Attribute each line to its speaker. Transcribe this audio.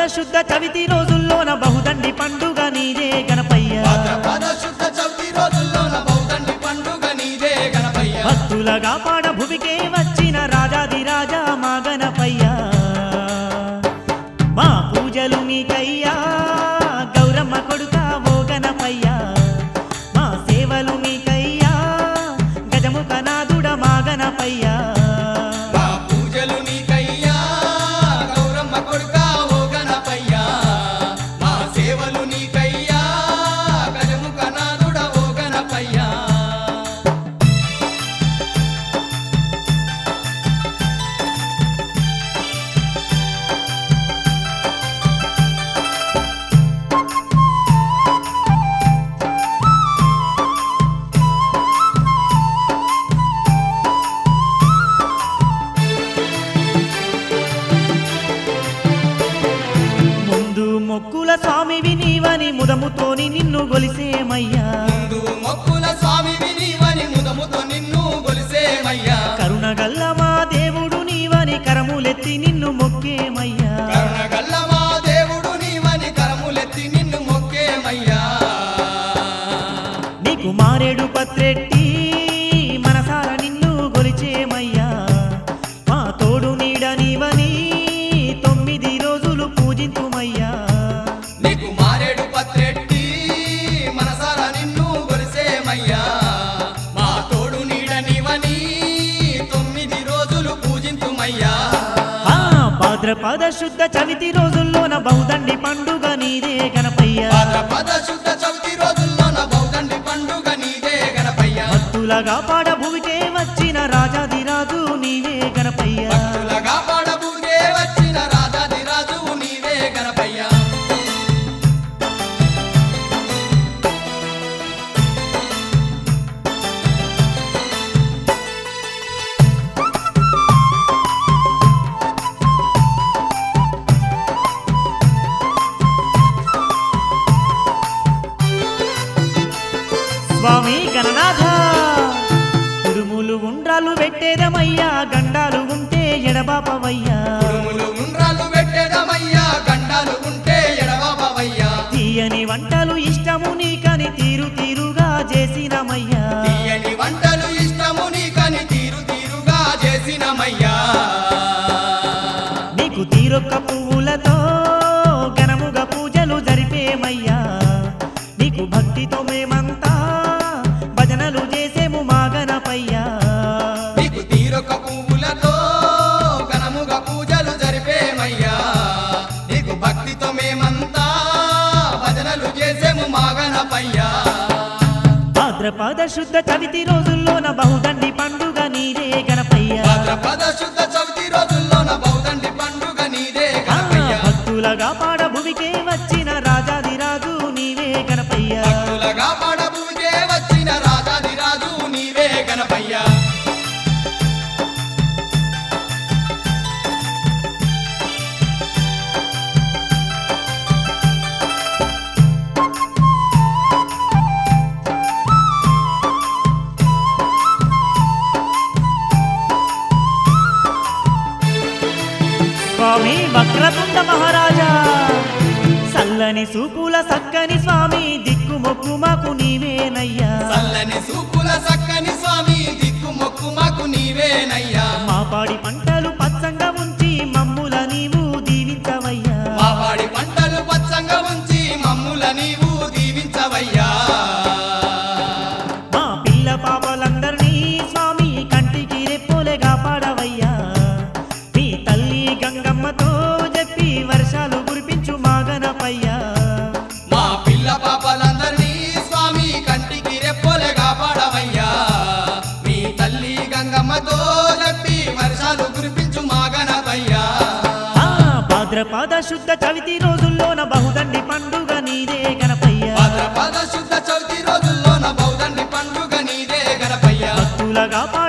Speaker 1: శుద్ధ చవితి రోజుల్లోన బహుదండి పండుగ నీదే గణపయ్య
Speaker 2: భాద్రపద శుద్ధ చవితి రోజుల్లోన బౌద్ధండి పండుగ నీదే గణపయ్య
Speaker 1: భక్తులగా పాడ భువికే వచ్చిన రాజాది రాజా మా గణపయ్య మా పూజలు మీకయ్యా గౌరమ్మ కొడుక ఓ గణపయ్య మా సేవలు మీకయ్యా గజముఖ నాదుడ మా గణపయ్య
Speaker 2: మా పూజలు నీకయ్యా గౌరమ్మ కొడుక ఓ గణపయ్య మా సేవలు నీకయ్యా గజముఖ నాదుడ ఓ గణపయ్య
Speaker 1: ముందు మొక్కుల స్వామివి నీవని ముదముతోని నిన్ను గొలిసేమయ్యా
Speaker 2: ముందు మొక్కుల స్వామివి నీవని ముదముతో నిన్ను గొలిసేమయ్యా
Speaker 1: కరుణగల్ల మా దేవుడు నీవని కరములెత్తి నిన్ను మొక్కేమయ్యా
Speaker 2: కరుణగల్ల మా దేవుడు నీవని కరములెత్తి నిన్ను మొక్కేమయ్యా
Speaker 1: నీకు మారేడు పత్రెట్టి మనసార నిన్ను గొలిచేమయ్యా మా తోడు నీడ నీవని తొమ్మిది రోజులు పూజింతుమయ్యా
Speaker 2: నీకు మారేడు పత్రెట్టి మనసారా నిన్ను గొలిసేమయ్యా మా తోడు నీడ నీవని తొమ్మిది రోజులు పూజింతుమయ్యా
Speaker 1: ఆ భాద్రపద శుద్ధ చవితి రోజుల్లోన బహుదండి పండుగ నీదే గణపయ్య
Speaker 2: భాద్రపద శుద్ధ చవితి రోజుల్లోన బౌద్ధండి పండుగ నీదే గణపయ్య
Speaker 1: భక్తులగా పాడ భూమికే వచ్చిన రాజాది రాజు నీవే గణపయ్య
Speaker 2: భక్తులగా పాడబూగే వచ్చిన రాజాది రాజు నీవే గణపయ్య
Speaker 1: స్వామి గణనాథ కుడుములు ఉండ్రాలు పెట్టేదమయ్యా గండాలు ఉంటే ఎడబాపవయ్యా
Speaker 2: ఉరుములు ఉండ్రాలు పెట్టేదమయ్యా గండాలు ఉంటే ఎడబాబవయ్యా
Speaker 1: తీయని వంటలు ఇష్టము నీకని తీరు తీరుగా చేసినమయ్యా
Speaker 2: తీయని వంటలు ఇష్టము నీకని తీరు తీరుగా చేసినమయ్యా
Speaker 1: నీకు తీరొక్క పువ్వులతో ఘనముగా పూజలు జరిపేమయ్యా నీకు భక్తితో మేమంతా భజనలు చేసేము మా గణపయ్యా
Speaker 2: నీకు తీరొక పువ్వులతో ఘనముగా పూజలు జరిపేమయ్యా నీకు భక్తితో మేమంతా భజనలు చేసేము మా గణపయ్యా
Speaker 1: భాద్రపద శుద్ధ చవితి రోజుల్లోన బహుదండి పండుగ నీదే గణపయ్య
Speaker 2: భాద్రపద శుద్ధ చవితి రోజుల్లోన బౌద్ధండి పండుగ నీదే
Speaker 1: ఆ,
Speaker 2: గణపయ్య
Speaker 1: భక్తులగా పాడ భూమికే వచ్చిన రాజాది రాజు నీవే గణపయ్య
Speaker 2: భక్తులగా పాడబూగే వచ్చిన రాజాది రాజు నీవే గణపయ్య
Speaker 1: స్వామి వక్రతుండ మహారాజా సల్లని సూపుల సక్కని స్వామి దిక్కు మొక్కు మాకు నీవేనయ్యా
Speaker 2: చల్లని సూపుల సక్కని స్వామి దిక్కు మొక్కు మాకు నీవేనయ్యా
Speaker 1: మా పాడి పంటలు పచ్చంగా ఉంచి మమ్ముల నీవు దీవించవయ్యా
Speaker 2: మా వాడి పంటలు పచ్చంగా ఉంచి మమ్ముల నీవు దీవించవయ్యా
Speaker 1: మా పిల్ల పాపలందరినీ స్వామి కంటికి రెప్పోలేగా పాడవయ్యా మీ తల్లి గంగమ్మతో చెప్పి వర్షాలు కురిపించు మా గణపయ్యా
Speaker 2: మా పిల్ల పాపలందరినీ స్వామి కంటికి రెప్పోలే కాపాడవయ్యా మీ తల్లి గంగమ్మతో చెప్పి వర్షాలు కురిపించు మా గణపయ్యా
Speaker 1: ఆ భాద్రపద శుద్ధ చవితి రోజుల్లోన బహుదండి పండుగ నీదే గణపయ్య
Speaker 2: భాద్రపద శుద్ధ చవితి రోజుల్లోన బౌద్ధండి పండుగ నీదే గణపయ్య
Speaker 1: భక్తులగా